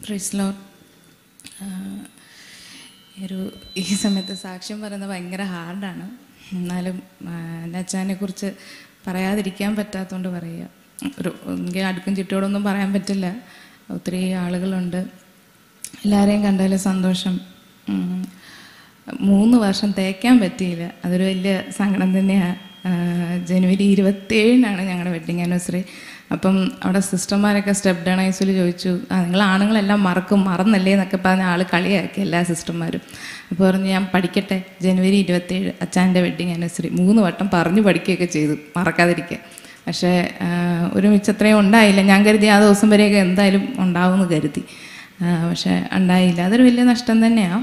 ഫ്രിസ്ലോ ഒരു ഈ സമയത്ത് സാക്ഷ്യം പറയുന്നത് ഭയങ്കര ഹാർഡാണ് എന്നാലും ആ, എൻ്റെ അച്ഛനെ കുറിച്ച് പറയാതിരിക്കാൻ പറ്റാത്തതുകൊണ്ട് പറയുക ഒരു എനിക്ക് അടുക്കും ചിട്ടയോടൊന്നും പറയാൻ പറ്റില്ല ഒത്തിരി ആളുകളുണ്ട് എല്ലാവരെയും കണ്ടതിൽ സന്തോഷം ഉം. മൂന്ന് വർഷം തേക്കാൻ പറ്റിയില്ല അതൊരു വലിയ സങ്കടം തന്നെയാണ് ജനുവരി ഇരുപത്തേഴിനാണ് ഞങ്ങളുടെ വെഡിങ് ആനിവേഴ്സറി അപ്പം അവിടെ സിസ്റ്റർമാരൊക്കെ സ്റ്റെപ്പ് ഡൗൺ ഐസിൽ ചോദിച്ചു ആ നിങ്ങൾ ആണുങ്ങളെല്ലാം മറക്കും മറന്നല്ലേ എന്നൊക്കെ പറഞ്ഞ ആൾ കളിയാക്കി എല്ലാ സിസ്റ്റർമാരും അപ്പോൾ പറഞ്ഞു ഞാൻ പഠിക്കട്ടെ ജനുവരി ഇരുപത്തേഴ് അച്ഛൻ്റെ വെഡിങ് ആനിവേഴ്സറി മൂന്ന് വട്ടം പറഞ്ഞു പഠിക്കുകയൊക്കെ ചെയ്തു മറക്കാതിരിക്കുക പക്ഷേ ആ, ഒരുമിച്ച് അത്രയും ഉണ്ടായില്ല ഞാൻ കരുതി ആ ദിവസം വരെയൊക്കെ എന്തായാലും ഉണ്ടാവുമെന്ന് കരുതി ആ, പക്ഷേ ഉണ്ടായില്ല അതൊരു വലിയ നഷ്ടം തന്നെയാണ്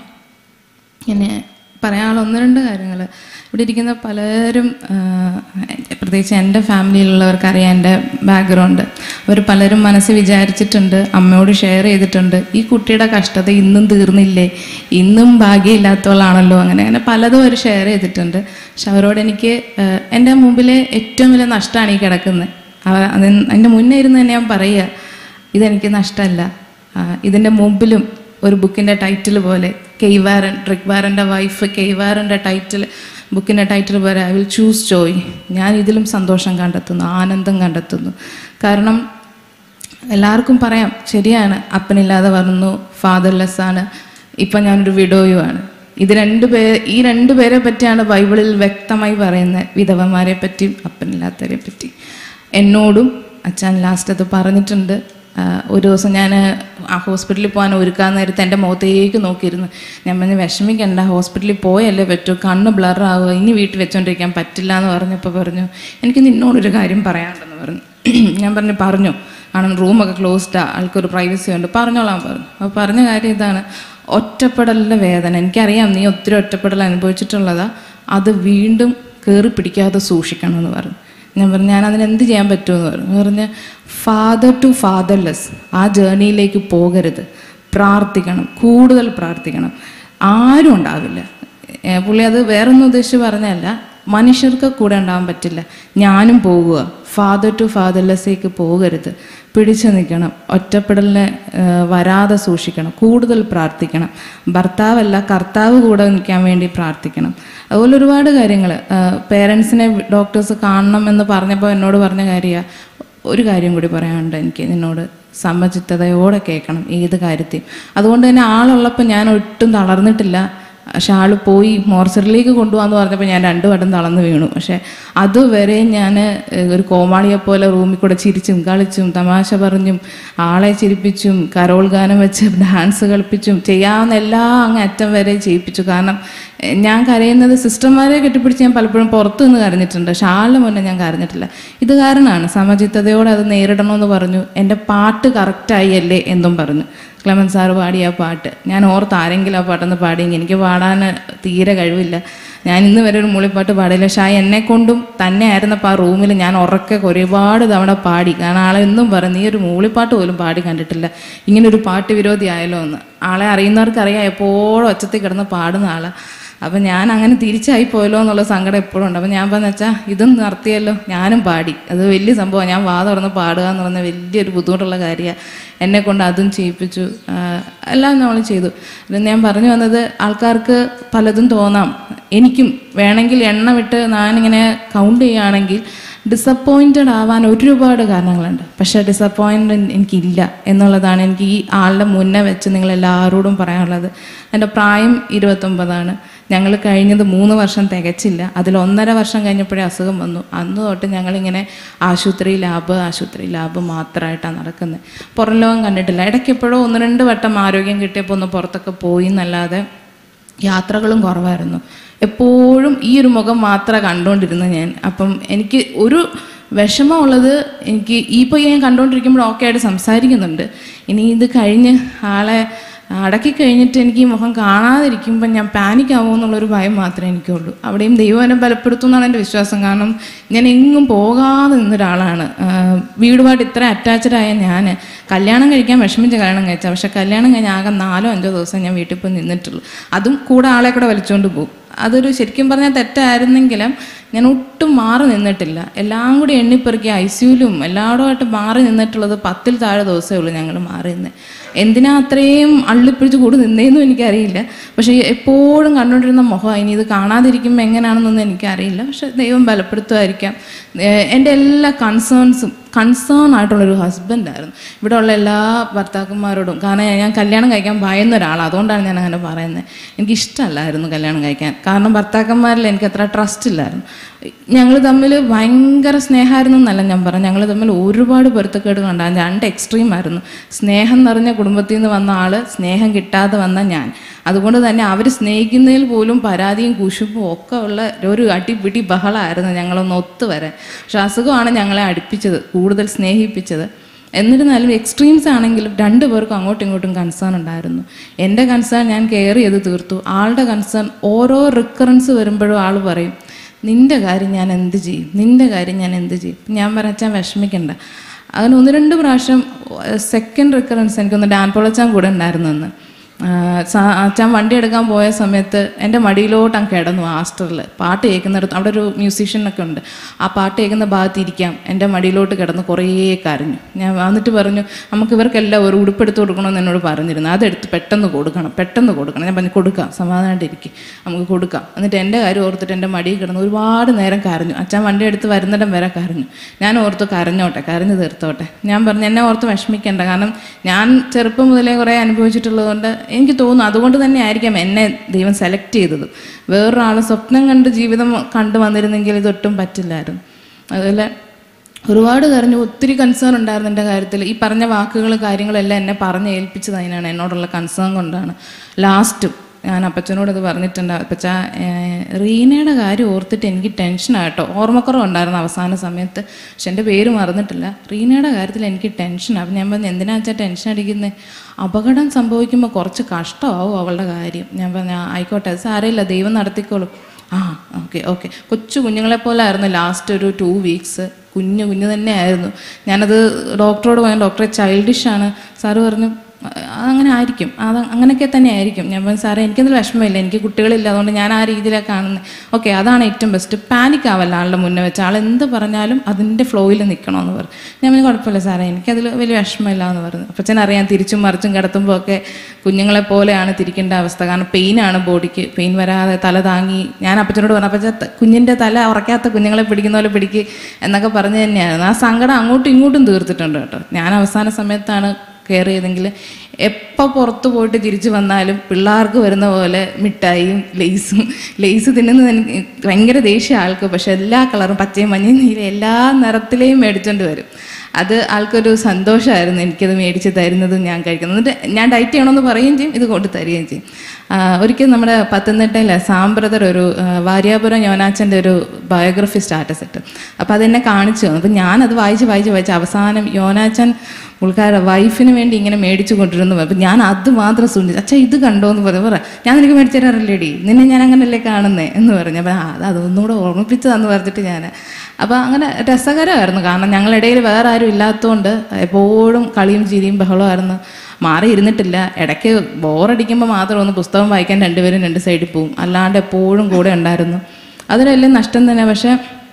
പിന്നെ പറയാനുള്ള ഒന്ന് രണ്ട് കാര്യങ്ങൾ ഇവിടെ ഇരിക്കുന്ന പലരും ആ, പ്രത്യേകിച്ച് എൻ്റെ ഫാമിലിയിലുള്ളവർക്ക് അറിയാം എൻ്റെ ബാക്ക്ഗ്രൗണ്ട് അവർ പലരും മനസ്സിൽ വിചാരിച്ചിട്ടുണ്ട് അമ്മയോട് ഷെയർ ചെയ്തിട്ടുണ്ട് ഈ കുട്ടിയുടെ കഷ്ടത ഇന്നും തീർന്നില്ലേ ഇന്നും ഭാഗ്യമില്ലാത്തവളാണല്ലോ അങ്ങനെ അങ്ങനെ പലതും അവർ ഷെയർ ചെയ്തിട്ടുണ്ട് പക്ഷെ അവരോട് എനിക്ക് ആ, എൻ്റെ മുമ്പിലെ ഏറ്റവും വലിയ നഷ്ടമാണ് ഈ കിടക്കുന്നത് അതിൻ്റെ മുന്നേ ഇരുന്ന് തന്നെ ഞാൻ പറയുക ഇതെനിക്ക് നഷ്ടമല്ല ആ, ഇതിൻ്റെ മുമ്പിലും ഒരു ബുക്കിൻ്റെ ടൈറ്റിൽ പോലെ കെയ്വാരൻ റിക്വാരൻ്റെ വൈഫ് കെയ്വാരൻ്റെ ടൈറ്റിൽ ബുക്കിൻ്റെ ടൈറ്റിൽ പോലെ ഐ വിൽ ചൂസ് ജോയ് ഞാൻ ഇതിലും സന്തോഷം കണ്ടെത്തുന്നു ആനന്ദം കണ്ടെത്തുന്നു കാരണം എല്ലാവർക്കും പറയാം ശരിയാണ് അപ്പനില്ലാതെ വന്നു ഫാദർലെസ് ആണ് ഇപ്പം ഞാനൊരു വിഡോയുമാണ് ഇത് രണ്ട് പേ ഈ രണ്ട് പേരെ പറ്റിയാണ് ബൈബിളിൽ വ്യക്തമായി പറയുന്നത് വിധവന്മാരെ പറ്റിയും അപ്പനില്ലാത്തവരെ പറ്റി എന്നോടും അച്ഛൻ ലാസ്റ്റ് അത് പറഞ്ഞിട്ടുണ്ട് ആ, ഒരു ദിവസം ഞാൻ ആ ഹോസ്പിറ്റലിൽ പോകാൻ ഒരുക്കാൻ നേരത്ത് എൻ്റെ മുഖത്തേക്ക് നോക്കിയിരുന്നു ഞാൻ പറഞ്ഞു വിഷമിക്കണ്ട ഹോസ്പിറ്റലിൽ പോയല്ലേ പറ്റൂ കണ്ണ് ബ്ലർ ആവുക ഇനി വീട്ടിൽ വെച്ചോണ്ടിരിക്കാൻ പറ്റില്ല എന്ന് പറഞ്ഞപ്പോൾ പറഞ്ഞു എനിക്ക് നിന്നോടൊരു കാര്യം പറയാനുണ്ടെന്ന് പറഞ്ഞു ഞാൻ പറഞ്ഞു പറഞ്ഞു ആണ് റൂമൊക്കെ ക്ലോസ്ഡാ ആൾക്കൊരു പ്രൈവസി ഉണ്ട് പറഞ്ഞോളാൻ പറഞ്ഞു അപ്പോൾ പറഞ്ഞ കാര്യം ഇതാണ് ഒറ്റപ്പെടലിൻ്റെ വേദന എനിക്കറിയാം നീ ഒത്തിരി ഒറ്റപ്പെടൽ അനുഭവിച്ചിട്ടുള്ളതാ അത് വീണ്ടും കയറി പിടിക്കാതെ സൂക്ഷിക്കണം എന്ന് പറഞ്ഞു ഞാൻ പറഞ്ഞു ഞാൻ അതിന് എന്ത് ചെയ്യാൻ പറ്റുമെന്ന് പറഞ്ഞു പറഞ്ഞ് ഫാദർ ടു ഫാദർലെസ് ആ ജേർണിയിലേക്ക് പോകരുത് പ്രാർത്ഥിക്കണം കൂടുതൽ പ്രാർത്ഥിക്കണം ആരും ഉണ്ടാവില്ല ഏ, പുള്ളി അത് വേറൊന്നും ഉദ്ദേശിച്ച് പറഞ്ഞല്ല മനുഷ്യർക്ക് കൂടെ ഉണ്ടാവാൻ പറ്റില്ല ഞാനും പോകുക ഫാദർ ടു ഫാദർലെസ്സിലേക്ക് പോകരുത് പിടിച്ചു നിൽക്കണം ഒറ്റപ്പെടലിനെ ഏ, വരാതെ സൂക്ഷിക്കണം കൂടുതൽ പ്രാർത്ഥിക്കണം ഭർത്താവല്ല കർത്താവ് കൂടെ നിൽക്കാൻ വേണ്ടി പ്രാർത്ഥിക്കണം അതുപോലെ ഒരുപാട് കാര്യങ്ങൾ പേരൻസിനെ ഡോക്ടേഴ്സ് കാണണം എന്ന് പറഞ്ഞപ്പോൾ എന്നോട് പറഞ്ഞ കാര്യമാണ് ഒരു കാര്യം കൂടി പറയാനുണ്ട് എനിക്ക് നിന്നോട് സമചിത്തതയോടെ കേൾക്കണം ഏത് കാര്യത്തെയും അതുകൊണ്ട് തന്നെ ആളുള്ളപ്പോൾ ഞാൻ ഒട്ടും തളർന്നിട്ടില്ല പക്ഷെ ആൾ പോയി മോർച്ചറിലേക്ക് കൊണ്ടുപോകാന്ന് പറഞ്ഞപ്പോൾ ഞാൻ രണ്ടു വട്ടം തളർന്നു വീണു പക്ഷെ അതുവരെ ഞാൻ ഒരു കോമാളിയെ പോലെ റൂമിൽ കൂടെ ചിരിച്ചും കളിച്ചും തമാശ പറഞ്ഞും ആളെ ചിരിപ്പിച്ചും കരോൾ ഗാനം വെച്ച് ഡാൻസ് കളിപ്പിച്ചും ചെയ്യാവുന്ന എല്ലാ അങ്ങ് അറ്റം വരെ ചെയ്യിപ്പിച്ചു കാരണം എ, ഞാൻ കരയുന്നത് സിസ്റ്റർമാരെ കെട്ടിപ്പിടിച്ച് ഞാൻ പലപ്പോഴും പുറത്തു നിന്ന് കരഞ്ഞിട്ടുണ്ട് പക്ഷെ ആളിന് മുന്നേ ഞാൻ കരഞ്ഞിട്ടില്ല ഇത് കാരണമാണ് സമചിത്തതയോടെ അത് നേരിടണമെന്ന് പറഞ്ഞു എൻ്റെ പാട്ട് കറക്റ്റായി അല്ലേ എന്നും പറഞ്ഞു ക്ലെമൻ സാറ് പാടിയ ആ പാട്ട് ഞാൻ ഓർത്ത് ആരെങ്കിലും ആ പാട്ടൊന്ന് പാടിയെങ്കിൽ എനിക്ക് പാടാൻ തീരെ കഴിവില്ല ഞാൻ ഇന്ന് വരെ ഒരു മൂളിപ്പാട്ട് പാടില്ല പക്ഷേ ആ എന്നെ കൊണ്ടും തന്നെ ആയിരുന്നപ്പോൾ ആ റൂമിൽ ഞാൻ ഉറക്കെ ഒരുപാട് തവണ പാടി കാരണം ആളെ എന്നും പറയും നീ ഒരു മൂളിപ്പാട്ട് പോലും പാടി കണ്ടിട്ടില്ല ഇങ്ങനെ ഒരു പാട്ട് വിരോധി ആയല്ലോ എന്ന് ആളെ അറിയുന്നവർക്കറിയാം എപ്പോഴും ഒച്ചത്തിൽ കിടന്ന് പാടുന്ന ആളാണ് അപ്പം ഞാൻ അങ്ങനെ തിരിച്ചായി പോയല്ലോ എന്നുള്ള സങ്കടം എപ്പോഴും ഉണ്ട് അപ്പം ഞാൻ പറഞ്ഞു വെച്ചാൽ ഇതും നിർത്തിയല്ലോ ഞാനും പാടി അത് വലിയ സംഭവമാണ് ഞാൻ വാ തുറന്ന് പാടുക എന്ന് പറഞ്ഞാൽ വലിയൊരു ബുദ്ധിമുട്ടുള്ള കാര്യമാണ് എന്നെ കൊണ്ട് അതും ചെയ്യിപ്പിച്ചു ആ, എല്ലാം നമ്മൾ ചെയ്തു ഇത് ഞാൻ പറഞ്ഞു വന്നത് ആൾക്കാർക്ക് പലതും തോന്നാം എനിക്കും വേണമെങ്കിൽ എണ്ണ വിട്ട് ഞാനിങ്ങനെ കൗണ്ട് ചെയ്യുകയാണെങ്കിൽ ഡിസപ്പോയിൻറ്റഡ് ആവാൻ ഒരുപാട് കാരണങ്ങളുണ്ട് പക്ഷേ ഡിസപ്പോയിൻമെൻറ്റ് എനിക്കില്ല എന്നുള്ളതാണ് എനിക്ക് ഈ ആളുടെ മുന്നേ വെച്ച് നിങ്ങൾ എല്ലാവരോടും പറയാനുള്ളത് എൻ്റെ പ്രായം ഇരുപത്തൊമ്പതാണ് ഞങ്ങൾ കഴിഞ്ഞത് മൂന്ന് വർഷം തികച്ചില്ല അതിൽ ഒന്നര വർഷം കഴിഞ്ഞപ്പോഴേ അസുഖം വന്നു അന്ന് തൊട്ട് ഞങ്ങളിങ്ങനെ ആശുപത്രി ലാബ് ആശുപത്രി ലാബ് മാത്രമായിട്ടാണ് നടക്കുന്നത് പുറം ലോകം കണ്ടിട്ടില്ല ഇടയ്ക്ക് എപ്പോഴോ ഒന്ന് രണ്ട് വട്ടം ആരോഗ്യം കിട്ടിയപ്പോൾ ഒന്ന് പുറത്തൊക്കെ പോയി എന്നല്ലാതെ യാത്രകളും കുറവായിരുന്നു എപ്പോഴും ഈ ഒരു മുഖം മാത്രമേ കണ്ടുകൊണ്ടിരുന്നു ഞാൻ അപ്പം എനിക്ക് ഒരു വിഷമമുള്ളത് എനിക്ക് ഈ ഇപ്പോൾ ഞാൻ കണ്ടുകൊണ്ടിരിക്കുമ്പോൾ ഓക്കെ ആയിട്ട് സംസാരിക്കുന്നുണ്ട് ഇനി ഇത് കഴിഞ്ഞ് ആളെ അടക്കി കഴിഞ്ഞിട്ട് എനിക്ക് ഈ മുഖം കാണാതിരിക്കുമ്പോൾ ഞാൻ പാനിക് ആവുമോ എന്നുള്ളൊരു ഭയം മാത്രമേ എനിക്കുള്ളൂ അവിടെയും ദൈവം എന്നെ ബലപ്പെടുത്തും എന്നാണ് എൻ്റെ വിശ്വാസം കാരണം ഞാൻ എങ്ങും പോകാതെ നിന്നൊരാളാണ് ആഹ് വീടുമായിട്ട് ഇത്ര അറ്റാച്ച്ഡ് ആയ ഞാൻ കല്യാണം കഴിക്കാൻ വിഷമിച്ച കല്യാണം കഴിച്ച പക്ഷെ കല്യാണം കഴിഞ്ഞ് ആകെ നാലോ അഞ്ചോ ദിവസം ഞാൻ വീട്ടിൽ പോയി നിന്നിട്ടുള്ളൂ അതും കൂടെ ആളെ കൂടെ വലിച്ചുകൊണ്ട് പോകും അതൊരു ശരിക്കും പറഞ്ഞാൽ തെറ്റായിരുന്നെങ്കിലും ഞാൻ ഒട്ടും മാറി നിന്നിട്ടില്ല എല്ലാം കൂടി എണ്ണിപ്പെറുക്കി ഐ സിയുലും എല്ലായിടമായിട്ട് മാറി നിന്നിട്ടുള്ളത് പത്തിൽ താഴെ ദിവസമേ ഉള്ളൂ ഞങ്ങൾ മാറി നിന്ന് എന്തിനാ അത്രയും അള്ളിപ്പിടിച്ച് കൂടി നിന്നേന്നും എനിക്കറിയില്ല പക്ഷേ എപ്പോഴും കണ്ടുകൊണ്ടിരുന്ന മുഖം ഇനി ഇത് കാണാതിരിക്കുമ്പോൾ എങ്ങനെയാണെന്നൊന്നും എനിക്കറിയില്ല പക്ഷെ ദൈവം ബലപ്പെടുത്തുമായിരിക്കാം ഏഹ് എൻ്റെ എല്ലാ കൺസേൺസും കൺസേൺ ആയിട്ടുള്ളൊരു ഹസ്ബൻഡായിരുന്നു ഇവിടെ ഉള്ള എല്ലാ ഭർത്താക്കന്മാരോടും കാരണം ഞാൻ കല്യാണം കഴിക്കാൻ ഭയന്ന ഒരാളാണ് അതുകൊണ്ടാണ് ഞാൻ അങ്ങനെ പറയുന്നത് എനിക്ക് ഇഷ്ടമല്ലായിരുന്നു കല്യാണം കഴിക്കാൻ കാരണം ഭർത്താക്കന്മാരിൽ എനിക്ക് അത്ര ട്രസ്റ്റ് ഇല്ലായിരുന്നു ഞങ്ങൾ തമ്മിൽ ഭയങ്കര സ്നേഹമായിരുന്നു എന്നല്ല ഞാൻ പറഞ്ഞു ഞങ്ങൾ തമ്മിൽ ഒരുപാട് പൊരുത്തക്കേട് കണ്ടായിരുന്നു രണ്ട് എക്സ്ട്രീം ആയിരുന്നു സ്നേഹം നിറഞ്ഞ കുടുംബത്തിൽ നിന്ന് വന്ന ആള് സ്നേഹം കിട്ടാതെ വന്ന ഞാൻ അതുകൊണ്ട് തന്നെ അവർ സ്നേഹിക്കുന്നതിൽ പോലും പരാതിയും കുശുമ്പും ഒക്കെ ഉള്ള ഒരു അടിപിടി ബഹളമായിരുന്നു ഞങ്ങളൊന്ന് ഒത്തുവരാൻ പക്ഷെ അസുഖമാണ് ഞങ്ങളെ അടുപ്പിച്ചത് കൂടുതൽ സ്നേഹിപ്പിച്ചത് എന്നിരുന്നാലും എക്സ്ട്രീംസ് ആണെങ്കിലും രണ്ടുപേർക്കും അങ്ങോട്ടും ഇങ്ങോട്ടും കൺസേൺ ഉണ്ടായിരുന്നു എൻ്റെ കൺസേൺ ഞാൻ കെയർ ചെയ്ത് തീർത്തു ആളുടെ കൺസേൺ ഓരോ റിക്കറൻസ് വരുമ്പോഴും ആൾ പറയും നിൻ്റെ കാര്യം ഞാൻ എന്ത് ചെയ്യും നിൻ്റെ കാര്യം ഞാൻ എന്ത് ചെയ്യും ഞാൻ പറച്ചാൻ വിഷമിക്കണ്ട അങ്ങനെ ഒന്ന് രണ്ട് പ്രാവശ്യം സെക്കൻഡ് റിക്കറൻസ് എനിക്കൊന്ന് ഡാൻ പൊളച്ചാൻ കൂടെ ഉണ്ടായിരുന്നു അന്ന് ആ, സാ- അച്ഛൻ വണ്ടി എടുക്കാൻ പോയ സമയത്ത് എൻ്റെ മടിയിലോട്ട് അങ്ങ് കിടന്നു ആസ്റ്ററിൽ പാട്ട് കേൾക്കുന്നിടത്ത് അവിടെ ഒരു മ്യൂസീഷ്യനൊക്കെ ഉണ്ട് ആ പാട്ട് കേൾക്കുന്ന ഭാഗത്ത് ഇരിക്കാം എൻ്റെ മടിയിലോട്ട് കിടന്ന് കുറേ കരഞ്ഞു ഞാൻ വന്നിട്ട് പറഞ്ഞു നമുക്ക് ഇവർക്കെല്ലാം ഒരു ഉടുപ്പെടുത്ത് കൊടുക്കണമെന്ന് എന്നോട് പറഞ്ഞിരുന്നു അതെടുത്ത് പെട്ടെന്ന് കൊടുക്കണം പെട്ടെന്ന് കൊടുക്കണം ഞാൻ പറഞ്ഞു കൊടുക്കാം സമാധാനമായിട്ടിരിക്കും നമുക്ക് കൊടുക്കാം എന്നിട്ട് എൻ്റെ കാര്യം ഓർത്തിട്ട് എൻ്റെ മടിയിൽ കിടന്ന് ഒരുപാട് നേരം കരഞ്ഞു അച്ഛൻ വണ്ടി എടുത്ത് വരുന്നിടം വരെ കരഞ്ഞു ഞാൻ ഓർത്ത് കരഞ്ഞോട്ടെ കരഞ്ഞു തീർത്തോട്ടെ ഞാൻ പറഞ്ഞു എന്നെ ഓർത്ത് വിഷമിക്കേണ്ട കാരണം ഞാൻ ചെറുപ്പം മുതലേ കുറേ അനുഭവിച്ചിട്ടുള്ളതുകൊണ്ട് എനിക്ക് തോന്നുന്നു അതുകൊണ്ട് തന്നെ ആയിരിക്കാം എന്നെ ദൈവം സെലക്ട് ചെയ്തത് വേറൊരാൾ സ്വപ്നം കണ്ട് ജീവിതം കണ്ടു വന്നിരുന്നെങ്കിൽ ഇതൊട്ടും പറ്റില്ലായിരുന്നു അതുപോലെ ഒരുപാട് കരഞ്ഞു ഒത്തിരി കൺസേൺ ഉണ്ടായിരുന്നു എൻ്റെ കാര്യത്തിൽ ഈ പറഞ്ഞ വാക്കുകൾ കാര്യങ്ങളെല്ലാം എന്നെ പറഞ്ഞ് ഏൽപ്പിച്ചത് അതിനാണ് എന്നോടുള്ള കൺസേൺ കൊണ്ടാണ് ലാസ്റ്റും ഞാൻ അപ്പച്ചനോട് ഇത് പറഞ്ഞിട്ടുണ്ട് അപ്പച്ച ഏഹ്, റീനയുടെ കാര്യം ഓർത്തിട്ട് എനിക്ക് ടെൻഷനായിട്ടോ ഓർമ്മക്കുറവുണ്ടായിരുന്നു അവസാന സമയത്ത് പക്ഷെ എൻ്റെ പേര് മറന്നിട്ടില്ല റീനയുടെ കാര്യത്തിൽ എനിക്ക് ടെൻഷനാണ് അപ്പം ഞാൻ പറഞ്ഞു എന്തിനാ വെച്ചാൽ ടെൻഷൻ അടിക്കുന്നത് അപകടം സംഭവിക്കുമ്പോൾ കുറച്ച് കഷ്ടമാവും അവളുടെ കാര്യം ഞാൻ പറഞ്ഞു "ആ, ആയിക്കോട്ടെ അത് സാരമില്ല ദൈവം നടത്തിക്കോളും ആ ഓക്കെ ഓക്കെ കൊച്ചു കുഞ്ഞുങ്ങളെ പോലെ ആയിരുന്നു ലാസ്റ്റ് ഒരു ടു വീക്സ് കുഞ്ഞു കുഞ്ഞു തന്നെ ആയിരുന്നു ഞാനത് ഡോക്ടറോട് പറഞ്ഞു ഡോക്ടറെ ചൈൽഡിഷാണ് സാറ് പറഞ്ഞു അതങ്ങനെ ആയിരിക്കും അത് അങ്ങനെയൊക്കെ തന്നെ ആയിരിക്കും ഞാൻ പറഞ്ഞു സാറേ എനിക്കതിൽ വിഷമമില്ല എനിക്ക് കുട്ടികളില്ല അതുകൊണ്ട് ഞാൻ ആ രീതിയിലാണ് കാണുന്നത് ഓക്കെ അതാണ് ഏറ്റവും ബെസ്റ്റ് പാനിക് ആവല്ല ആളുടെ മുന്നേ വെച്ച് ആൾ എന്ത് പറഞ്ഞാലും അതിൻ്റെ ഫ്ലോയിൽ നിൽക്കണമെന്ന് പറഞ്ഞു ഞാൻ പറഞ്ഞു കുഴപ്പമില്ല സാറേ എനിക്കതിൽ വലിയ വിഷമമില്ല എന്ന് പറഞ്ഞു അപ്പച്ചൻ അറിയാം തിരിച്ചും മറിച്ചും കിടത്തുമ്പോൾ ഒക്കെ കുഞ്ഞുങ്ങളെ പോലെയാണ് തിരിക്കേണ്ട അവസ്ഥ കാരണം പെയിനാണ് ബോഡിക്ക് പെയിൻ വരാതെ തല താങ്ങി ഞാൻ അപ്പച്ചനോട് പറഞ്ഞു അപ്പച്ച ത- കുഞ്ഞിൻ്റെ തല ഉറക്കാത്ത കുഞ്ഞുങ്ങളെ പിടിക്കുന്ന പോലെ പിടിക്ക് എന്നൊക്കെ പറഞ്ഞു തന്നെയായിരുന്നു ആ സങ്കടം അങ്ങോട്ടും ഇങ്ങോട്ടും തീർത്തിട്ടുണ്ട് കേട്ടോ ഞാൻ അവസാന സമയത്താണ് കെയർ ചെയ്തെങ്കിൽ എപ്പോൾ പുറത്ത് പോയിട്ട് തിരിച്ചു വന്നാലും പിള്ളേർക്ക് വരുന്ന പോലെ മിഠായിയും ലേസും ലേസ് തിന്നുന്നത് എനിക്ക് ഭയങ്കര ദേഷ്യം ആൾക്ക് പക്ഷെ എല്ലാ കളറും പച്ചയും മഞ്ഞയും നീലയും എല്ലാ നിറത്തിലെയും മേടിച്ചോണ്ട് വരും അത് ആൾക്കൊരു സന്തോഷമായിരുന്നു എനിക്കത് മേടിച്ച് തരുന്നതും ഞാൻ കഴിക്കുന്നത് എന്നിട്ട് ഞാൻ ഡയറ്റ് ചെയ്യണമെന്ന് പറയുകയും ചെയ്യും ഇത് കൊണ്ട് തരികയും ചെയ്യും ആ, ഒരിക്കൽ നമ്മുടെ പത്തനംതിട്ടയിലെ സാമ്പ്രദർ ഒരു ആ, വാര്യാപുരം യോനാച്ചൻ്റെ ഒരു ബയോഗ്രഫി സ്റ്റാറ്റസ് ഇട്ട് അപ്പോൾ അതെന്നെ കാണിച്ചു തന്നു അപ്പം ഞാനത് വായിച്ച് വായിച്ച് വായിച്ച് അവസാനം യോനാച്ചൻ പുള്ളിക്കാരുടെ വൈഫിന് വേണ്ടി ഇങ്ങനെ മേടിച്ചു കൊണ്ടിരുന്നു അപ്പം ഞാൻ അത് മാത്രം സൂചിച്ചു അച്ഛാ ഇത് കണ്ടോ എന്ന് പറഞ്ഞു പറ ഞാൻ നിനക്ക് മേടിച്ചു തരാറില്ലേടി നിന്നെ ഞാൻ അങ്ങനല്ലേ കാണുന്നേ എന്ന് പറഞ്ഞു അപ്പം അത് അതൊന്നുകൂടെ ഓർമ്മിപ്പിച്ചതാന്ന് പറഞ്ഞിട്ട് ഞാൻ അപ്പോൾ അങ്ങനെ രസകരമായിരുന്നു കാരണം ഞങ്ങളിടയിൽ വേറെ ആരും ഇല്ലാത്തതുകൊണ്ട് എപ്പോഴും കളിയും ചിരിയും ബഹളമായിരുന്നു മാറി ഇരുന്നിട്ടില്ല ഇടയ്ക്ക് ബോറടിക്കുമ്പോൾ മാത്രം ഒന്ന് പുസ്തകം വായിക്കാൻ രണ്ടുപേരും രണ്ട് സൈഡിൽ പോവും അല്ലാണ്ട് എപ്പോഴും കൂടെ ഉണ്ടായിരുന്നു അതിലെല്ലാം നഷ്ടം തന്നെ പക്ഷേ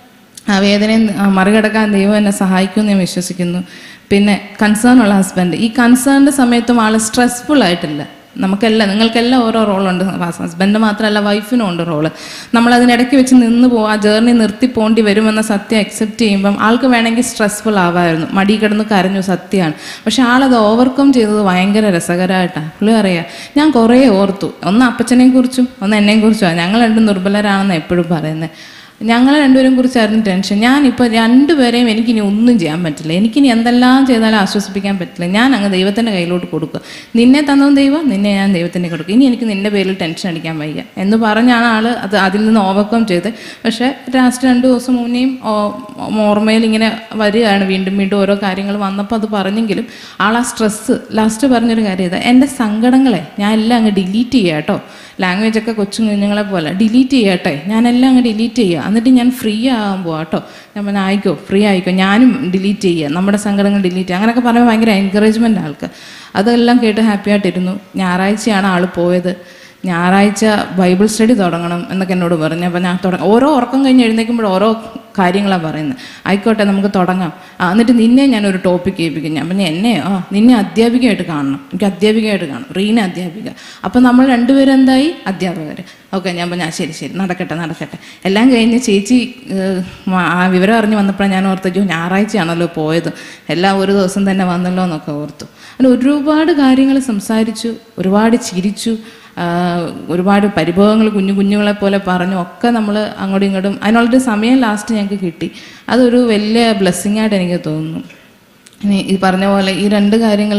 ആ വേദനയെ ആ, മറികടക്കാൻ ദൈവം എന്നെ സഹായിക്കുമെന്ന് ഞാൻ വിശ്വസിക്കുന്നു പിന്നെ കൺസേൺ ഉള്ള ഹസ്ബൻഡ് ഈ കൺസേണിൻ്റെ സമയത്തും ആൾ സ്ട്രെസ്ഫുൾ ആയിട്ടില്ല നമുക്കെല്ലാം നിങ്ങൾക്കെല്ലാം ഓരോ റോളുണ്ട് ഹസ്ബൻഡ് മാത്രമല്ല വൈഫിനും ഉണ്ട് റോള് നമ്മൾ അതിനിടയ്ക്ക് വെച്ച് നിന്ന് പോകും ആ ജേർണി നിർത്തി പോണ്ടി വരുമെന്ന സത്യം അക്സെപ്റ്റ് ചെയ്യുമ്പം ആൾക്ക് വേണമെങ്കിൽ സ്ട്രെസ്ഫുൾ ആവായിരുന്നു മടി കിടന്ന് കരഞ്ഞു സത്യമാണ് പക്ഷെ ആളത് ഓവർകം ചെയ്തത് ഭയങ്കര രസകരമായിട്ടാണ് പുള്ളി അറിയാം ഞാൻ കുറേ ഓർത്തു ഒന്ന് അപ്പച്ചനെയും കുറിച്ചും ഒന്ന് എന്നെയും കുറിച്ചുമാണ് ഞങ്ങൾ രണ്ടും ദുർബലരാണെന്ന് എപ്പോഴും പറയുന്നത് ഞങ്ങളെ രണ്ടുപേരും കുറിച്ചായിരുന്നു ടെൻഷൻ ഞാനിപ്പോൾ രണ്ടുപേരെയും എനിക്കിനി ഒന്നും ചെയ്യാൻ പറ്റില്ല എനിക്കിനി എന്തെല്ലാം ചെയ്താലും ആശ്വസിപ്പിക്കാൻ പറ്റില്ല ഞാൻ അങ്ങ് ദൈവത്തിൻ്റെ കയ്യിലോട്ട് കൊടുക്കുക നിന്നെ തന്നതും ദൈവം നിന്നെ ഞാൻ ദൈവത്തിൻ്റെ കൊടുക്കും ഇനി എനിക്ക് നിന്റെ പേരിൽ ടെൻഷൻ അടിക്കാൻ വയ്യ എന്ന് പറഞ്ഞാണ് ആൾ അത് അതിൽ നിന്ന് ഓവർകം ചെയ്ത് പക്ഷേ ലാസ്റ്റ് രണ്ട് ദിവസം മുന്നേയും ഓ- ഓർമ്മയിൽ ഇങ്ങനെ വരികയാണ് വീണ്ടും വീണ്ടും ഓരോ കാര്യങ്ങൾ വന്നപ്പോൾ അത് പറഞ്ഞെങ്കിലും ആൾ ആ സ്ട്രെസ്സ് ലാസ്റ്റ് പറഞ്ഞൊരു കാര്യം ഇതാ എൻ്റെ സങ്കടങ്ങളെ ഞാൻ എല്ലാം അങ്ങ് ഡിലീറ്റ് ചെയ്യാം കേട്ടോ ലാംഗ്വേജ് ഒക്കെ കൊച്ചു കുഞ്ഞുങ്ങളെ പോലെ ഡിലീറ്റ് ചെയ്യട്ടെ ഞാനെല്ലാം അങ്ങ് ഡിലീറ്റ് ചെയ്യുക എന്നിട്ട് ഞാൻ ഫ്രീ ആകാൻ പോവാ കേട്ടോ ഞാൻ പറഞ്ഞ ആയിക്കോ ഫ്രീ ആയിക്കോ ഞാനും ഡിലീറ്റ് ചെയ്യുക നമ്മുടെ സങ്കടങ്ങൾ ഡിലീറ്റ് ചെയ്യുക അങ്ങനെയൊക്കെ പറയുമ്പോൾ ഭയങ്കര എൻകറേജ്മെൻ്റ് ആൾക്ക് അതെല്ലാം കേട്ട് ഹാപ്പി ആയിട്ടിരുന്നു ഞായറാഴ്ചയാണ് ആൾ പോയത് ഞായറാഴ്ച ബൈബിൾ സ്റ്റഡി തുടങ്ങണം എന്നൊക്കെ എന്നോട് പറഞ്ഞു അപ്പോൾ ഞാൻ തുടങ്ങി ഓരോ ഉറക്കം കഴിഞ്ഞ് എഴുന്നേൽക്കുമ്പോൾ ഓരോ കാര്യങ്ങളാണ് പറയുന്നത് ആയിക്കോട്ടെ നമുക്ക് തുടങ്ങാം ആ, എന്നിട്ട് നിന്നെ ഞാനൊരു ടോപ്പിക് ഏൽപ്പിക്കും ഞാൻ പറഞ്ഞു എന്നെ ആ നിന്നെ അധ്യാപികയായിട്ട് കാണണം എനിക്ക് അധ്യാപികയായിട്ട് കാണണം റീന അധ്യാപിക അപ്പം നമ്മൾ രണ്ടുപേരും എന്തായി അധ്യാപകർ ഓക്കെ ഞാൻ പറഞ്ഞു ആ ശരി ശരി നടക്കട്ടെ നടക്കട്ടെ എല്ലാം കഴിഞ്ഞ് ചേച്ചി ഏഹ്, മ- ആ വിവരം അറിഞ്ഞ് വന്നപ്പോൾ ഞാൻ ഓർത്തു അയ്യോ ഞായറാഴ്ചയാണല്ലോ പോയത് എല്ലാം ഒരു ദിവസം തന്നെ വന്നല്ലോ എന്നൊക്കെ ഓർത്തു അങ്ങനെ ഒരുപാട് കാര്യങ്ങൾ സംസാരിച്ചു ഒരുപാട് ചിരിച്ചു ആ, ഒരുപാട് പരിഭവങ്ങൾ കുഞ്ഞു കുഞ്ഞുങ്ങളെ പോലെ പറഞ്ഞു ഒക്കെ നമ്മൾ അങ്ങോട്ടും ഇങ്ങോട്ടും അതിനുള്ളൊരു സമയം ലാസ്റ്റ് ഞങ്ങൾക്ക് കിട്ടി അതൊരു വലിയ ബ്ലെസ്സിങ് ആയിട്ട് എനിക്ക് തോന്നുന്നു ഇനി ഈ പറഞ്ഞ പോലെ ഈ രണ്ട് കാര്യങ്ങൾ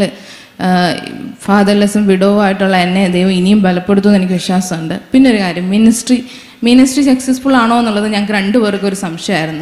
ഫാദർലെസ്സും വിഡോവും ആയിട്ടുള്ള എന്നെ ദൈവം ഇനിയും ബലപ്പെടുത്തുമെന്ന് എനിക്ക് വിശ്വാസമുണ്ട് പിന്നെ ഒരു കാര്യം മിനിസ്ട്രി മിനിസ്ട്രി സക്സസ്ഫുൾ ആണോ എന്നുള്ളത് ഞങ്ങൾക്ക് രണ്ടുപേർക്കും ഒരു സംശയമായിരുന്നു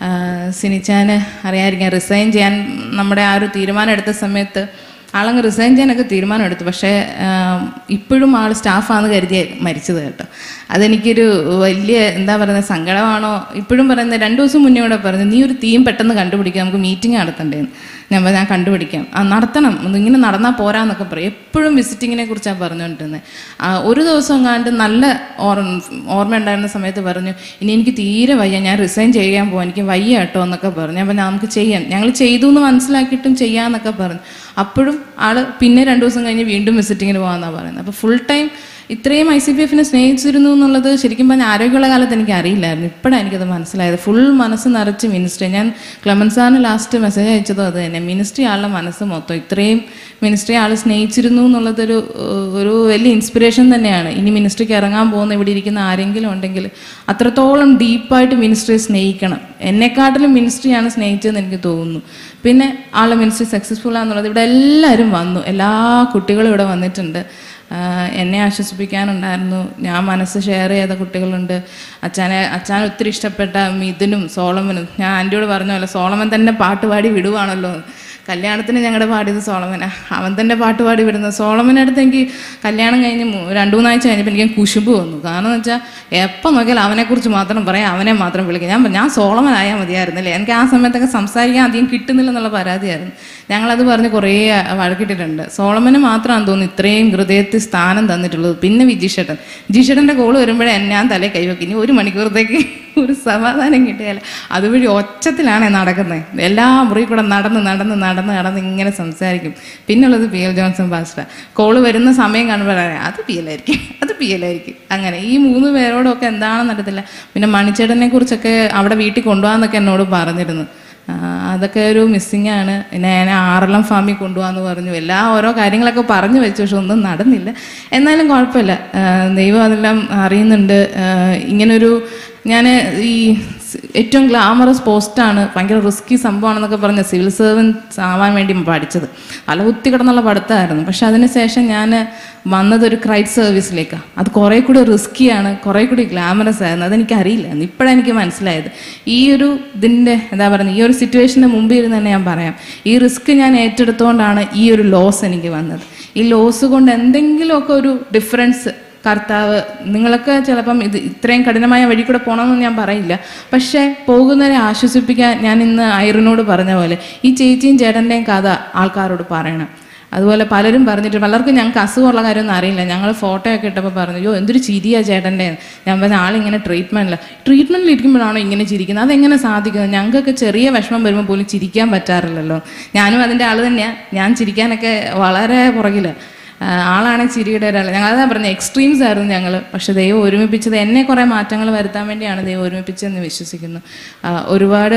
സിനിച്ചാന് അറിയാതിരിക്കാൻ റിസൈൻ ചെയ്യാൻ നമ്മുടെ ആ ഒരു തീരുമാനം എടുത്ത സമയത്ത് ആളങ്ങ് റിസൈൻ ചെയ്യാനൊക്കെ തീരുമാനം എടുത്തു പക്ഷേ ആം, ഇപ്പോഴും ആൾ സ്റ്റാഫാന്ന് കരുതിയ മരിച്ചത് കേട്ടോ അതെനിക്കൊരു വലിയ എന്താ പറയുന്നത് സങ്കടമാണോ ഇപ്പോഴും പറയുന്നത് രണ്ടു ദിവസം മുന്നേ കൂടെ പറഞ്ഞു നീ ഒരു തീം പെട്ടെന്ന് കണ്ടുപിടിക്കാം നമുക്ക് മീറ്റിംഗ് നടത്തണ്ടേന്ന് ഞാൻ പറഞ്ഞു, ഞാൻ കണ്ടുപിടിക്കാം ആ നടത്തണം ഇത് ഇങ്ങനെ നടന്നാൽ പോരാന്നൊക്കെ പറയും എപ്പോഴും വിസിറ്റിങ്ങിനെ കുറിച്ചാണ് പറഞ്ഞുകൊണ്ടിരുന്നത് ആ, ഒരു ദിവസം എങ്ങാണ്ട് നല്ല ഓർ ഓർമ്മ ഉണ്ടായിരുന്ന സമയത്ത് പറഞ്ഞു ഇനി എനിക്ക് തീരെ വയ്യ ഞാൻ റിസൈൻ ചെയ്യാൻ പോകാൻ എനിക്ക് വയ്യ കേട്ടോ എന്നൊക്കെ പറഞ്ഞു അപ്പം നമുക്ക് ചെയ്യാം ഞങ്ങൾ ചെയ്തു എന്ന് മനസ്സിലാക്കിയിട്ടും ചെയ്യാന്നൊക്കെ പറഞ്ഞു അപ്പോഴും ആള് പിന്നെ രണ്ടു ദിവസം കഴിഞ്ഞ് വീണ്ടും വിസിറ്റിങ്ങിന് പോകാമെന്നാണ് പറയുന്നത് അപ്പോൾ ഫുൾ ടൈം ഇത്രയും ഐ സി പി എഫിനെ സ്നേഹിച്ചിരുന്നു എന്നുള്ളത് ശരിക്കും പറഞ്ഞാൽ ആരോഗ്യമുള്ള കാലത്ത് എനിക്ക് അറിയില്ലായിരുന്നു ഇപ്പോഴാണ് എനിക്കത് മനസ്സിലായത് ഫുൾ മനസ്സ് നിറച്ച് മിനിസ്ട്രി ഞാൻ ക്ലമൻ സാറിന് ലാസ്റ്റ് മെസ്സേജ് അയച്ചതും അത് തന്നെ മിനിസ്ട്രി ആളുടെ മനസ്സ് മൊത്തം ഇത്രയും മിനിസ്ട്രി ആൾ സ്നേഹിച്ചിരുന്നു എന്നുള്ളതൊരു ഏഹ്, ഒരു വലിയ ഇൻസ്പിറേഷൻ തന്നെയാണ് ഇനി മിനിസ്ട്രിക്ക് ഇറങ്ങാൻ പോകുന്ന ഇവിടെ ഇരിക്കുന്ന ആരെങ്കിലും ഉണ്ടെങ്കിൽ അത്രത്തോളം ഡീപ്പായിട്ട് മിനിസ്ട്രിയെ സ്നേഹിക്കണം എന്നെക്കാട്ടിലും മിനിസ്ട്രിയാണ് സ്നേഹിച്ചതെന്ന് എനിക്ക് തോന്നുന്നു പിന്നെ ആളെ മിനിസ്ട്രി സക്സസ്ഫുൾ ആണെന്നുള്ളത് ഇവിടെ എല്ലാവരും വന്നു എല്ലാ കുട്ടികളും ഇവിടെ വന്നിട്ടുണ്ട് ആഹ് എന്നെ ആശ്വസിപ്പിക്കാനുണ്ടായിരുന്നു ഞാൻ മനസ്സ് ഷെയർ ചെയ്ത കുട്ടികളുണ്ട് അച്ഛനെ അച്ഛനെ ഒത്തിരി ഇഷ്ടപ്പെട്ട മിഥുനും സോളമനും ഞാൻ ആൻറ്റിയോട് പറഞ്ഞ പോലെ സോളമൻ തന്നെ പാട്ട് പാടി വിടുവാണല്ലോ കല്യാണത്തിന് ഞങ്ങളുടെ പാടിയത് സോളമനാ അവൻ തന്നെ പാട്ട് പാടി വിടുന്നത് സോളമൻ്റെ അടുത്ത് എനിക്ക് കല്യാണം കഴിഞ്ഞ് മൂ- രണ്ട് മൂന്നാഴ്ച കഴിഞ്ഞപ്പോൾ എനിക്ക് കുശുമ്പ് വന്നു കാരണം എന്ന് വെച്ചാൽ എപ്പോൾ നോക്കിയാലും അവനെക്കുറിച്ച് മാത്രം പറയാം അവനെ മാത്രം വിളിക്കാം ഞാൻ പറഞ്ഞു, ഞാൻ സോളമനായാൽ മതിയായിരുന്നില്ലേ എനിക്ക് ആ സമയത്തൊക്കെ സംസാരിക്കാൻ അധികം കിട്ടുന്നില്ലെന്നുള്ള പരാതിയായിരുന്നു ഞങ്ങളത് പറഞ്ഞ് കുറേ വഴക്കിട്ടിട്ടുണ്ട് സോളമന് മാത്രമാണ് തോന്നുന്നു ഇത്രയും ഹൃദയത്തിൽ സ്ഥാനം തന്നിട്ടുള്ളത് പിന്നെ വിജീഷേട്ടൻ വിജീഷേട്ടൻ്റെ കോള് വരുമ്പോഴേ ഞാൻ തലേ കൈവെക്കും ഇനി ഒരു മണിക്കൂറത്തേക്ക് ഒരു സമാധാനം കിട്ടിയാൽ അതുവഴി ഒച്ചത്തിലാണ് നടക്കുന്നത് എല്ലാ മുറി കൂടെ നടന്ന് നടന്ന് നടന്ന് നടന്ന് ഇങ്ങനെ സംസാരിക്കും പിന്നുള്ളത് P L Johnson pastor call വരുന്ന സമയം കാണുമ്പോഴാണ് അത് പി എല്ലായിരിക്കും അത് പി എല്ലായിരിക്കും അങ്ങനെ ഈ മൂന്ന് പേരോടൊക്കെ എന്താണെന്ന് അറിയത്തില്ല പിന്നെ മണിച്ചേട്ടനെ കുറിച്ചൊക്കെ അവിടെ വീട്ടിൽ കൊണ്ടുപോകാന്നൊക്കെ എന്നോട് പറഞ്ഞിരുന്നു ആ, അതൊക്കെ ഒരു മിസ്സിങ് ആണ് പിന്നെ ഞാൻ ആറളം ഫാമിൽ കൊണ്ടുപോകാന്ന് പറഞ്ഞു എല്ലാ ഓരോ കാര്യങ്ങളൊക്കെ പറഞ്ഞു വെച്ചു പക്ഷെ ഒന്നും നടന്നില്ല എന്നാലും കുഴപ്പമില്ല ആ, ദൈവം അതെല്ലാം അറിയുന്നുണ്ട് ആ, ഇങ്ങനൊരു ഞാൻ ഈ സ് ഏറ്റവും ഗ്ലാമറസ് പോസ്റ്റാണ് ഭയങ്കര റിസ്കി സംഭവമാണെന്നൊക്കെ പറഞ്ഞ് സിവിൽ സർവൻസ് ആവാൻ വേണ്ടി പഠിച്ചത് അല കുത്തി കിടന്നുള്ള പഠിത്തമായിരുന്നു പക്ഷെ അതിനുശേഷം ഞാൻ വന്നത് ഒരു ക്രൈറ്റ് സർവീസിലേക്കാണ് അത് കുറേ കൂടി റിസ്ക്കിയാണ് കുറേ കൂടി ഗ്ലാമറസ് ആയിരുന്നു അതെനിക്ക് അറിയില്ലായിരുന്നു ഇപ്പോഴാണ് എനിക്ക് മനസ്സിലായത് ഈ ഒരു ഇതിൻ്റെ എന്താ പറയുക ഈ ഒരു സിറ്റുവേഷന് മുമ്പ് ഇരുന്ന് തന്നെ ഞാൻ പറയാം ഈ റിസ്ക് ഞാൻ ഏറ്റെടുത്തുകൊണ്ടാണ് ഈ ഒരു ലോസ് എനിക്ക് വന്നത് ഈ ലോസ് കൊണ്ട് എന്തെങ്കിലുമൊക്കെ ഒരു ഡിഫറൻസ് കർത്താവ് നിങ്ങളൊക്കെ ചിലപ്പം ഇത് ഇത്രയും കഠിനമായ വഴി കൂടെ പോകണമെന്ന് ഞാൻ പറയില്ല പക്ഷേ പോകുന്നവരെ ആശ്വസിപ്പിക്കാൻ ഞാൻ ഇന്ന് ഐറിനോട് പറഞ്ഞ പോലെ ഈ ചേച്ചിയും ചേട്ടൻ്റെയും കഥ ആൾക്കാരോട് പറയണം അതുപോലെ പലരും പറഞ്ഞിട്ട് പലർക്കും ഞങ്ങൾക്ക് അസുഖമുള്ള കാര്യമൊന്നും അറിയില്ല ഞങ്ങൾ ഫോട്ടോ ഒക്കെ ഇട്ടപ്പോൾ പറഞ്ഞു അയ്യോ എന്തൊരു ചിരിയാ ചേട്ടൻ്റെ ഞാൻ പറഞ്ഞ ആളിങ്ങനെ ട്രീറ്റ്മെൻറ്റില്ല ട്രീറ്റ്മെൻറ്റിൽ ഇരിക്കുമ്പോഴാണോ ഇങ്ങനെ ചിരിക്കുന്നത് അതെങ്ങനെ സാധിക്കുന്നത് ഞങ്ങൾക്കൊക്കെ ചെറിയ വിഷമം വരുമ്പോൾ പോലും ചിരിക്കാൻ പറ്റാറില്ലല്ലോ ഞാനും അതിൻ്റെ ആൾ തന്നെയാണ് ഞാൻ ചിരിക്കാനൊക്കെ വളരെ പുറകില്ല ആളാണ് ചിരിയുടെ ഒരാൾ ഞങ്ങൾ അതാ പറഞ്ഞത് എക്സ്ട്രീംസ് ആയിരുന്നു ഞങ്ങൾ പക്ഷെ ദൈവം ഒരുമിപ്പിച്ചത് എന്നെ കുറേ മാറ്റങ്ങൾ വരുത്താൻ വേണ്ടിയാണ് ദൈവം ഒരുമിപ്പിച്ചതെന്ന് വിശ്വസിക്കുന്നു ആ, ഒരുപാട്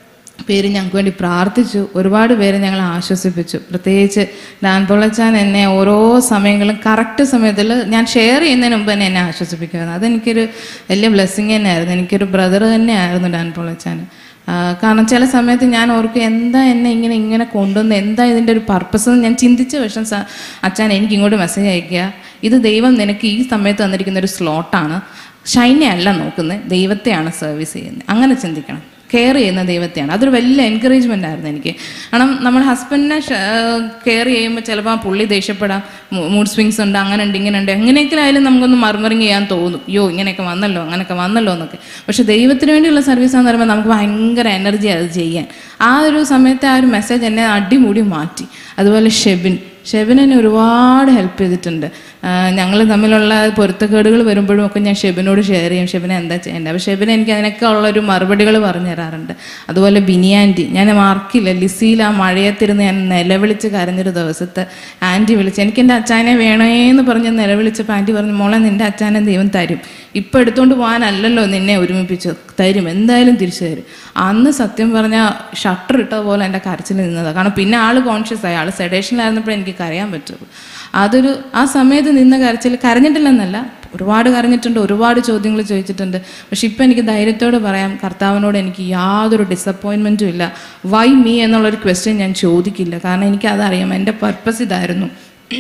പേര് ഞങ്ങൾക്ക് വേണ്ടി പ്രാർത്ഥിച്ചു ഒരുപാട് പേര് ഞങ്ങളെ ആശ്വസിപ്പിച്ചു പ്രത്യേകിച്ച് ഡാൻ പൊള്ളച്ചാൻ എന്നെ ഓരോ സമയങ്ങളും കറക്റ്റ് സമയത്തിൽ ഞാൻ ഷെയർ ചെയ്യുന്നതിന് മുമ്പ് തന്നെ എന്നെ ആശ്വസിപ്പിക്കുമായിരുന്നു അതെനിക്കൊരു വലിയ ബ്ലെസ്സിങ് തന്നെയായിരുന്നു എനിക്കൊരു ബ്രദർ തന്നെയായിരുന്നു ഡാൻ പൊള്ളച്ചാൻ ആ, കാരണം ചില സമയത്ത് ഞാൻ ഓർക്കും എന്താ എന്നെ ഇങ്ങനെ ഇങ്ങനെ കൊണ്ടുവന്ന് എന്താ ഇതിൻ്റെ ഒരു പർപ്പസ് എന്ന് ഞാൻ ചിന്തിച്ച പക്ഷം സ- അച്ഛൻ എനിക്ക് ഇങ്ങോട്ട് മെസ്സേജ് അയക്കുക ഇത് ദൈവം നിനക്ക് ഈ സമയത്ത് തന്നിരിക്കുന്ന ഒരു സ്ലോട്ടാണ് ഷൈനെ അല്ല നോക്കുന്നത് ദൈവത്തെയാണ് സർവീസ് ചെയ്യുന്നത് അങ്ങനെ ചിന്തിക്കണം കെയർ ചെയ്യുന്ന ദൈവത്തെയാണ് അതൊരു വലിയ എൻകറേജ്മെൻ്റ് ആയിരുന്നു എനിക്ക് കാരണം നമ്മൾ ഹസ്ബൻഡിനെ കെയർ ചെയ്യുമ്പോൾ ചിലപ്പോൾ ആ പുള്ളി ദേഷ്യപ്പെടാം മൂഡ് സ്വിങ്സ് ഉണ്ട് അങ്ങനെ ഉണ്ട് ഇങ്ങനെ ഉണ്ട് എങ്ങനെയൊക്കെ ആയാലും നമുക്കൊന്ന് മർമറിങ് ചെയ്യാൻ തോന്നും അയ്യോ ഇങ്ങനെയൊക്കെ വന്നല്ലോ അങ്ങനെയൊക്കെ വന്നല്ലോ എന്നൊക്കെ പക്ഷെ ദൈവത്തിന് വേണ്ടിയുള്ള സർവീസാന്ന് പറയുമ്പോൾ നമുക്ക് ഭയങ്കര എനർജി അത് ചെയ്യാൻ ആ ഒരു സമയത്ത് ആ ഒരു മെസ്സേജ് എന്നെ അടിമുടി മാറ്റി അതുപോലെ ഷെബിൻ ഷെബിൻ എന്നെ ഒരുപാട് ഹെൽപ്പ് ചെയ്തിട്ടുണ്ട് ഞങ്ങൾ തമ്മിലുള്ള പൊരുത്തക്കേടുകൾ വരുമ്പോഴും ഒക്കെ ഞാൻ ഷെബിനോട് ഷെയർ ചെയ്യും ഷെബിനെ എന്താ ചെയ്യേണ്ടത് അപ്പോൾ ഷെബിൻ എനിക്ക് അതിനൊക്കെ ഉള്ളൊരു മറുപടികൾ പറഞ്ഞു തരാറുണ്ട് അതുപോലെ ബിനിയാൻറ്റി ഞാൻ മാർക്കില്ല ലിസിയിൽ ആ മഴയത്തിരുന്ന് ഞാൻ നിലവിളിച്ച് കരഞ്ഞൊരു ദിവസത്തെ ആൻറ്റി വിളിച്ച് എനിക്ക് എൻ്റെ അച്ചാനെ വേണേന്ന് പറഞ്ഞ് നിലവിളിച്ചപ്പോൾ ആൻറ്റി പറഞ്ഞു മോളെ നിൻ്റെ അച്ചാനെ ദൈവം തരും ഇപ്പം എടുത്തുകൊണ്ട് പോകാനല്ലല്ലോ നിന്നെ ഒരുമിപ്പിച്ചു തരും എന്തായാലും തിരിച്ചു തരും അന്ന് സത്യം പറഞ്ഞാൽ ഷട്ടർ ഇട്ട പോലെ എൻ്റെ കരച്ചിൽ നിന്നതാണ് കാരണം പിന്നെ ആൾ കോൺഷ്യസ് ആയി ആൾ സെഡേഷനിലായിരുന്നപ്പോൾ എനിക്ക് കരയാൻ പറ്റുള്ളൂ അതൊരു ആ സമയത്ത് നിന്ന കരച്ചിൽ കരഞ്ഞിട്ടില്ലെന്നല്ല ഒരുപാട് കരഞ്ഞിട്ടുണ്ട് ഒരുപാട് ചോദ്യങ്ങൾ ചോദിച്ചിട്ടുണ്ട് പക്ഷെ ഇപ്പം എനിക്ക് ധൈര്യത്തോടെ പറയാം കർത്താവിനോട് എനിക്ക് യാതൊരു ഡിസപ്പോയിൻമെൻറ്റും ഇല്ല വൈ മീ എന്നുള്ളൊരു ക്വസ്റ്റ്യൻ ഞാൻ ചോദിക്കില്ല കാരണം എനിക്കതറിയാം എൻ്റെ പർപ്പസ് ഇതായിരുന്നു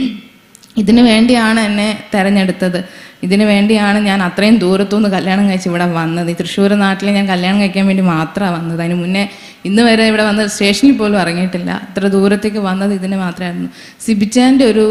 ഇതിനു വേണ്ടിയാണ് എന്നെ തെരഞ്ഞെടുത്തത് ഇതിനു വേണ്ടിയാണ് ഞാൻ അത്രയും ദൂരത്തുനിന്ന് കല്യാണം കഴിച്ച് ഇവിടെ വന്നത് ഈ തൃശ്ശൂർ നാട്ടിൽ ഞാൻ കല്യാണം കഴിക്കാൻ വേണ്ടി മാത്രമാണ് വന്നത് അതിന് മുന്നേ ഇന്ന് വരെ ഇവിടെ വന്ന് സ്റ്റേഷനിൽ പോലും ഇറങ്ങിയിട്ടില്ല ഇത്ര ദൂരത്തേക്ക് വന്നത് ഇതിന് മാത്രമായിരുന്നു സിബിച്ചാൻ്റെ ഒരു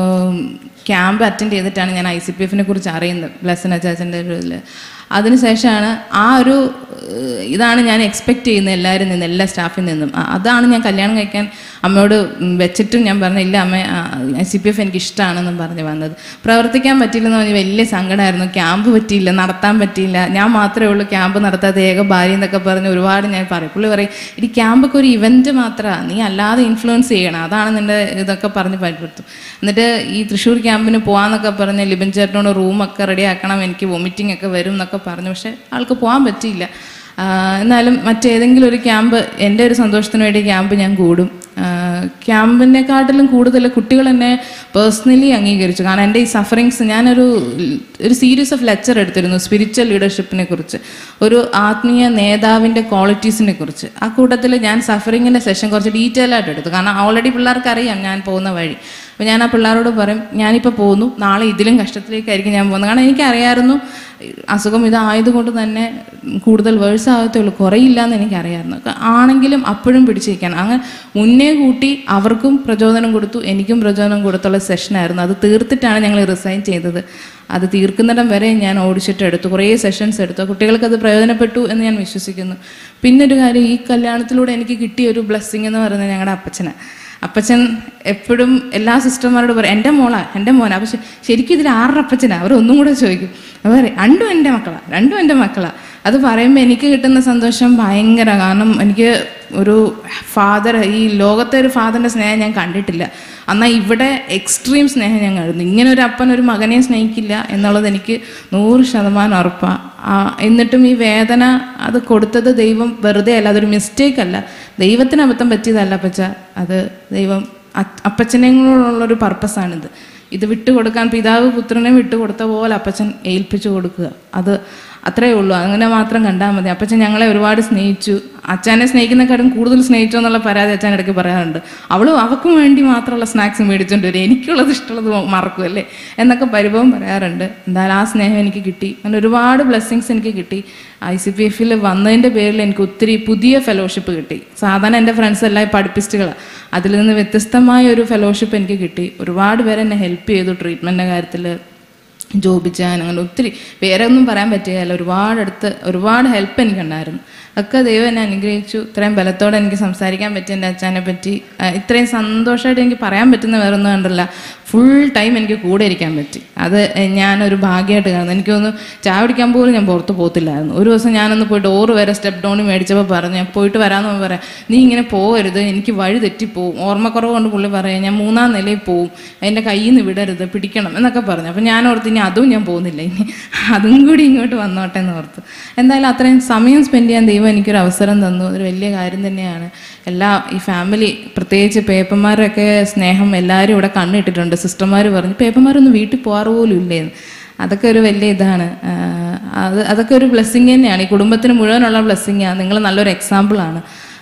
ക്യാമ്പ് അറ്റൻഡ് ചെയ്തിട്ടാണ് ഞാൻ ഐ സി പി എഫിനെ കുറിച്ച് അറിയുന്നത് ബ്ലസ്സൻ അച്ചാച്ചൻ്റെ ഒരു ഇതിൽ അതിനുശേഷമാണ് ആ ഒരു ഏഹ്, ഇതാണ് ഞാൻ എക്സ്പെക്ട് ചെയ്യുന്നത് എല്ലാവരും നിന്ന് എല്ലാ സ്റ്റാഫിൽ നിന്നും ആ, അതാണ് ഞാൻ കല്യാണം കഴിക്കാൻ അമ്മയോട് ഉം, വെച്ചിട്ടും ഞാൻ പറഞ്ഞ ഇല്ല അമ്മ സി പി എഫ് എനിക്ക് ഇഷ്ടമാണെന്നും പറഞ്ഞ് വന്നത് പ്രവർത്തിക്കാൻ പറ്റിയില്ലെന്ന് പറഞ്ഞ് വലിയ സങ്കടമായിരുന്നു ക്യാമ്പ് പറ്റിയില്ല നടത്താൻ പറ്റിയില്ല ഞാൻ മാത്രമേ ഉള്ളൂ ക്യാമ്പ് നടത്താത്ത ഏക ഭാര്യ എന്നൊക്കെ പറഞ്ഞ് ഒരുപാട് ഞാൻ പറയും പുള്ളി പറയും ഇനി ക്യാമ്പൊക്കെ ഒരു ഇവൻറ്റ് മാത്രമാണ് നീ അല്ലാതെ ഇൻഫ്ലുവൻസ് ചെയ്യണം അതാണ് നിൻ്റെ ഇതൊക്കെ പറഞ്ഞ് പരിപ്പെടുത്തും എന്നിട്ട് ഈ തൃശ്ശൂർ ക്യാമ്പിന് പോകാമെന്നൊക്കെ പറഞ്ഞ് ലിബിൻ ചേട്ടനോട് റൂമൊക്കെ റെഡി ആക്കണം എനിക്ക് വൊമിറ്റിംഗ് ഒക്കെ വരും എന്നൊക്കെ പറഞ്ഞു പക്ഷെ ആൾക്ക് പോകാൻ പറ്റിയില്ല ആ, എന്നാലും മറ്റേതെങ്കിലും ഒരു ക്യാമ്പ് എൻ്റെ ഒരു സന്തോഷത്തിന് വേണ്ടി ക്യാമ്പ് ഞാൻ കൂടും ക്യാമ്പിനെക്കാട്ടിലും കൂടുതൽ കുട്ടികൾ എന്നെ പേഴ്സണലി അംഗീകരിച്ചു കാരണം എൻ്റെ ഈ സഫറിങ്സ് ഞാനൊരു ഒരു സീരീസ് ഓഫ് ലെക്ചർ എടുത്തിരുന്നു സ്പിരിച്വൽ ലീഡർഷിപ്പിനെ കുറിച്ച് ഒരു ആത്മീയ നേതാവിൻ്റെ ക്വാളിറ്റീസിനെ കുറിച്ച് ആ കൂട്ടത്തിൽ ഞാൻ സഫറിങ്ങിൻ്റെ സെഷൻ കുറച്ച് ഡീറ്റെയിൽ ആയിട്ട് എടുത്തു കാരണം ഓൾറെഡി പിള്ളേർക്ക് അറിയാം ഞാൻ പോകുന്ന വഴി അപ്പോൾ ഞാൻ ആ പിള്ളേരോട് പറയും ഞാനിപ്പോൾ പോകുന്നു നാളെ ഇതിലും കഷ്ടത്തിലേക്കായിരിക്കും ഞാൻ പോകുന്നത് കാരണം എനിക്കറിയായിരുന്നു അസുഖം ഇതായതുകൊണ്ട് തന്നെ കൂടുതൽ വേഴ്സ് ആകത്തേ ഉള്ളൂ കുറയില്ല എന്ന് എനിക്കറിയായിരുന്നു ക- ആണെങ്കിലും അപ്പോഴും പിടിച്ചിരിക്കണം അങ്ങനെ മുന്നേ കൂട്ടി അവർക്കും പ്രചോദനം കൊടുത്തു എനിക്കും പ്രചോദനം കൊടുത്തുള്ള സെഷനായിരുന്നു അത് തീർത്തിട്ടാണ് ഞങ്ങൾ റിസൈൻ ചെയ്തത് അത് തീർക്കുന്നിടം വരെ ഞാൻ ഓടിച്ചിട്ട് എടുത്തു കുറേ സെഷൻസ് എടുത്തു കുട്ടികൾക്ക് അത് പ്രയോജനപ്പെട്ടു എന്ന് ഞാൻ വിശ്വസിക്കുന്നു പിന്നെ ഒരു കാര്യം ഈ കല്യാണത്തിലൂടെ എനിക്ക് കിട്ടിയ ഒരു ബ്ലെസ്സിങ് എന്ന് പറയുന്നത് ഞങ്ങളുടെ അപ്പച്ചനാണ് അപ്പച്ചൻ എപ്പോഴും എല്ലാ സിസ്റ്റർമാരോട് പറയും എൻ്റെ മോളാ എൻ്റെ മോനാ പക്ഷെ ശരിക്കും ഇതിൽ ആരുടെ അപ്പച്ചനാ അവർ ഒന്നും കൂടെ ചോദിക്കും അവർ രണ്ടും എൻ്റെ മക്കളാ രണ്ടും എൻ്റെ മക്കളാ അത് പറയുമ്പോൾ എനിക്ക് കിട്ടുന്ന സന്തോഷം ഭയങ്കര കാരണം എനിക്ക് ഒരു ഫാദർ ഈ ലോകത്തെ ഒരു ഫാദറിൻ്റെ സ്നേഹം ഞാൻ കണ്ടിട്ടില്ല എന്നാൽ ഇവിടെ എക്സ്ട്രീം സ്നേഹം ഞാൻ കണ്ടു ഇങ്ങനെ ഒരു അപ്പൻ ഒരു മകനെ സ്നേഹിക്കില്ല എന്നുള്ളത് എനിക്ക് നൂറ് ശതമാനം ഉറപ്പാണ് എന്നിട്ടും ഈ വേദന അത് കൊടുത്തത് ദൈവം വെറുതെ അല്ല അതൊരു മിസ്റ്റേക്ക് അല്ല ദൈവത്തിന് അബദ്ധം പറ്റിയതല്ല അപ്പച്ച അത് ദൈവം അ- അപ്പച്ചനെങ്ങളുള്ളൊരു പർപ്പസാണിത് ഇത് വിട്ടുകൊടുക്കാൻ പിതാവ് പുത്രനെ വിട്ടുകൊടുത്ത പോലെ അപ്പച്ചൻ ഏൽപ്പിച്ചു കൊടുക്കുക അത് അത്രയേ ഉള്ളൂ അങ്ങനെ മാത്രം കണ്ടാൽ മതി അപ്പച്ചൻ ഞങ്ങളെ ഒരുപാട് സ്നേഹിച്ചു അച്ഛനെ സ്നേഹിക്കുന്നക്കാരും കൂടുതൽ സ്നേഹിച്ചു എന്നുള്ള പരാതി അച്ഛൻ ഇടയ്ക്ക് പറയാറുണ്ട് അവളും അവക്കും വേണ്ടി മാത്രമുള്ള സ്നാക്സ് മേടിച്ചുകൊണ്ട് വരും എനിക്കുള്ളത് ഇഷ്ടമുള്ളത് മറക്കും അല്ലേ എന്നൊക്കെ പരിഭവം പറയാറുണ്ട് എന്തായാലും ആ സ്നേഹം എനിക്ക് കിട്ടി അങ്ങനെ ഒരുപാട് ബ്ലെസ്സിങ്സ് എനിക്ക് കിട്ടി ഐ സി പി എഫിൽ വന്നതിൻ്റെ പേരിൽ എനിക്ക് ഒത്തിരി പുതിയ ഫെലോഷിപ്പ് കിട്ടി സാധാരണ എൻ്റെ ഫ്രണ്ട്സ് എല്ലാം പഠിപ്പിസ്റ്റുകളാണ് അതിൽ നിന്ന് വ്യത്യസ്തമായ ഒരു ഫെലോഷിപ്പ് എനിക്ക് കിട്ടി ഒരുപാട് പേര് എന്നെ ഹെൽപ്പ് ചെയ്തു ട്രീറ്റ്മെൻറ്റിൻ്റെ കാര്യത്തിൽ ജോബിച്ചാൻ അങ്ങനെ ഒത്തിരി വേറെ ഒന്നും പറയാൻ പറ്റുകയില്ല ഒരുപാട് അടുത്ത് ഒരുപാട് ഹെൽപ്പ് എനിക്കുണ്ടായിരുന്നു ഒക്കെ ദൈവം എന്നെ അനുഗ്രഹിച്ചു ഇത്രയും ബലത്തോടെ എനിക്ക് സംസാരിക്കാൻ പറ്റി എൻ്റെ അച്ഛനെ പറ്റി ആ, ഇത്രയും സന്തോഷമായിട്ട് എനിക്ക് പറയാൻ പറ്റുന്ന വേറെ ഒന്നും കണ്ടല്ല ഫുൾ ടൈം എനിക്ക് കൂടെ ഇരിക്കാൻ പറ്റി അത് ഞാനൊരു ഭാഗ്യമായിട്ട് കാണുന്നു എനിക്ക് തോന്നുന്നു ചായ കുടിക്കാൻ പോലും ഞാൻ പുറത്ത് പോകത്തില്ലായിരുന്നു ഒരു ദിവസം ഞാനൊന്ന് പോയി ഡോറ് വരെ സ്റ്റെപ്പ് ഡൗൺ മേടിച്ചപ്പോൾ പറഞ്ഞു ഞാൻ പോയിട്ട് വരാമെന്ന് പറയാം നീ ഇങ്ങനെ പോകരുത് എനിക്ക് വഴി തെറ്റിപ്പോവും ഓർമ്മക്കുറവ് കൊണ്ട് പുള്ളി പറയാം ഞാൻ മൂന്നാം നിലയിൽ പോവും എൻ്റെ കയ്യിൽ നിന്ന് വിടരുത് പിടിക്കണം എന്നൊക്കെ പറഞ്ഞു അപ്പം ഞാൻ ഓർത്ത് ഇനി അതും ഞാൻ പോകുന്നില്ല ഇനി അതും കൂടി ഇങ്ങോട്ട് വന്നോട്ടെ എന്ന് ഓർത്തു എന്തായാലും അത്രയും സമയം സ്പെൻഡ് ചെയ്യാൻ ദൈവം എനിക്കൊരു അവസരം തന്നു അതൊരു വലിയ കാര്യം തന്നെയാണ് എല്ലാ ഈ ഫാമിലി പ്രത്യേകിച്ച് പേപ്പന്മാരൊക്കെ സ്നേഹം എല്ലാവരും ഇവിടെ കണ്ണിട്ടിട്ടുണ്ട് സിസ്റ്റർമാർ പറഞ്ഞു പേപ്പന്മാരൊന്നും വീട്ടിൽ പോകാറ് പോലും ഇല്ലേന്ന് അതൊക്കെ ഒരു വലിയ ഇതാണ് ആഹ് അത് അതൊക്കെ ഒരു ബ്ലെസ്സിങ് തന്നെയാണ് ഈ കുടുംബത്തിന് മുഴുവനുള്ള ബ്ലെസ്സിങ്ങാണ് നിങ്ങൾ നല്ലൊരു എക്സാമ്പിളാണ്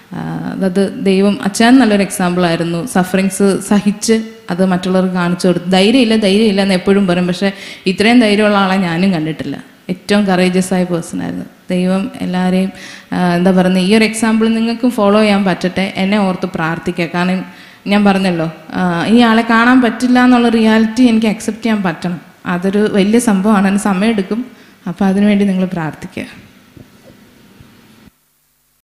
അത് ദൈവം അച്ഛൻ നല്ലൊരു എക്സാമ്പിൾ ആയിരുന്നു സഫറിങ്സ് സഹിച്ച് അത് മറ്റുള്ളവർക്ക് കാണിച്ചു കൊടുത്തു ധൈര്യമില്ല ധൈര്യമില്ല എന്ന് എപ്പോഴും പറയും പക്ഷേ ഇത്രയും ധൈര്യമുള്ള ആളെ ഞാനും കണ്ടിട്ടില്ല ഏറ്റവും കറേജസ് ആയ പേഴ്സൺ ആയിരുന്നു ദൈവം എല്ലാവരെയും ആ, എന്താ പറയുന്നത് ഈ ഒരു എക്സാമ്പിൾ നിങ്ങൾക്കും ഫോളോ ചെയ്യാൻ പറ്റട്ടെ എന്നെ ഓർത്ത് പ്രാർത്ഥിക്കുക കാരണം ഞാൻ പറഞ്ഞല്ലോ ആ, ഈ ആളെ കാണാൻ പറ്റില്ല എന്നുള്ള റിയാലിറ്റി എനിക്ക് അക്സെപ്റ്റ് ചെയ്യാൻ പറ്റണം അതൊരു വലിയ സംഭവമാണ് അതിന് സമയമെടുക്കും അപ്പോൾ അതിനുവേണ്ടി നിങ്ങൾ പ്രാർത്ഥിക്കുക